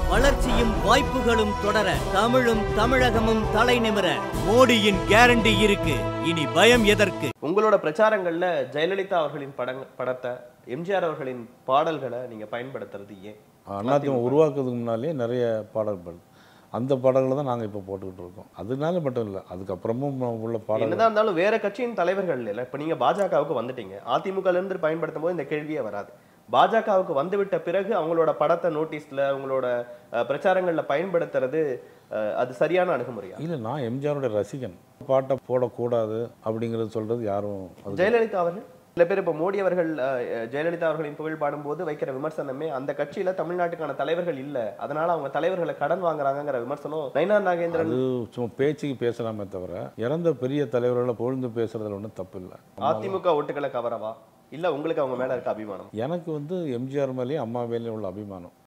வளர்ச்சியும் வாய்ப்புகளும் தொடர தமிழும் தமிழகமும் தலைநிமிர மோடியின் கேரண்டி இருக்கு இனி பயம் எதற்கு உங்களோட பிரச்சாரங்கள்ல ஜெயலலிதா அவர்களின் படங் படத்தை எம்ஜிஆர் அவர்களின் பாடல்களை நீங்க பயன்படுத்துறது ஏன் அதிமுக உருவாக்குறதுக்கு முன்னாலே நிறைய பாடல்கள் அந்த பாடல்களை தான் நாங்கள் இப்போ போட்டுக்கிட்டு இருக்கோம் அதனால மட்டும் இல்லை அதுக்கப்புறமும் உள்ள பாடல்கள் என்னதான் இருந்தாலும் வேற கட்சியின் தலைவர்கள் இல்ல இப்ப நீங்க பாஜகவுக்கு வந்துட்டீங்க அதிமுக இருந்து பயன்படுத்தும் போது இந்த கேள்வியே வராது பாஜகவுக்கு வந்துவிட்ட பிறகு அவங்களோட படத்தை நோட்டீஸ்ல அவங்களோட அஹ், பிரச்சாரங்கள்ல பயன்படுத்துறது அஹ், அது சரியான அணுகுமுறையா இல்லை நான் எம்ஜிஆருடைய ரசிகன் பாட்டை போடக்கூடாது அப்படிங்கிறது சொல்கிறது யாரும் அது ஜெயலலிதா அவர்கள் சில பேர் இப்போ மோடி அவர்கள் அஹ், ஜெயலலிதா அவர்களின் புகழ் பாடும்போது வைக்கிற விமர்சனமே அந்த கட்சியில தமிழ்நாட்டுக்கான தலைவர்கள் இல்ல அதனால அவங்க தலைவர்களை கடன் வாங்குறாங்கங்கிற விமர்சனம் நயினார் நாகேந்திரன் அது சும்மா பேச்சுக்கு பேசலாமே தவிர இறந்த பெரிய தலைவர்களை புகழ்ந்து பேசுறதுல ஒன்றும் தப்பு இல்லை அதிமுக ஓட்டுகளை கவரவா இல்ல உங்களுக்கு அவங்க மேல இருக்க அபிமானம் எனக்கு வந்து எம்ஜிஆர் மேலேயும் அம்மா மேலேயும் உள்ள அபிமானம்